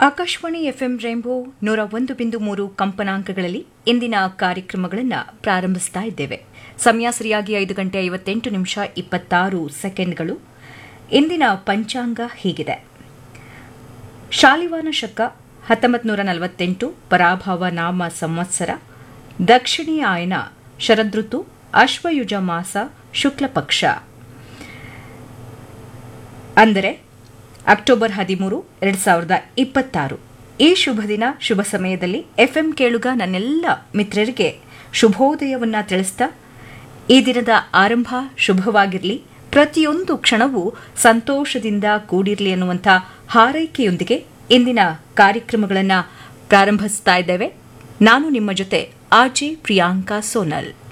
Akashvani FM rainbow ನೂರ ಒಂದು ಬಿಂದು ಮೂರು ಕಂಪನಾಂಕಗಳಲ್ಲಿ ಇಂದಿನ ಕಾರ್ಯಕ್ರಮಗಳನ್ನು ಪ್ರಾರಂಭಿಸ್ತಾ ಇದ್ದೇವೆ ಸಮಯ ಸರಿಯಾಗಿ ಐದು ಗಂಟೆ ಐವತ್ತೆಂಟು ನಿಮಿಷ ಇಪ್ಪತ್ತಾರು ಸೆಕೆಂಡ್ಗಳು ಇಂದಿನ ಪಂಚಾಂಗ ಹೀಗಿದೆ ಶಾಲಿವಾನ ಶಕ ಹತ್ತೊಂಬತ್ತು ನೂರ ನಲವತ್ತೆಂಟು ಪರಾಭವ ನಾಮ ಸಂವತ್ಸರ ದಕ್ಷಿಣೀಯಾಯನ ಶರದೃತು ಅಶ್ವಯುಜ ಮಾಸ ಶುಕ್ಲ ಪಕ್ಷ ಅಂದರೆ ಅಕ್ಟೋಬರ್ ಹದಿಮೂರು ಎರಡು ಸಾವಿರದ ಇಪ್ಪತ್ತಾರು ಈ ಶುಭ ದಿನ ಶುಭ ಸಮಯದಲ್ಲಿ ಎಫ್ಎಂ ಕೇಳುಗ ನನ್ನೆಲ್ಲ ಮಿತ್ರರಿಗೆ ಶುಭೋದಯವನ್ನ ತಿಳಿಸ್ತಾ ಈ ದಿನದ ಆರಂಭ ಶುಭವಾಗಿರಲಿ ಪ್ರತಿಯೊಂದು ಕ್ಷಣವೂ ಸಂತೋಷದಿಂದ ಕೂಡಿರಲಿ ಅನ್ನುವಂಥ ಹಾರೈಕೆಯೊಂದಿಗೆ ಇಂದಿನ ಕಾರ್ಯಕ್ರಮಗಳನ್ನು ಪ್ರಾರಂಭಿಸ್ತಾ ಇದ್ದೇವೆ ನಾನು ನಿಮ್ಮ ಜೊತೆ ಆರ್ಜೆ ಪ್ರಿಯಾಂಕಾ ಸೋನಲ್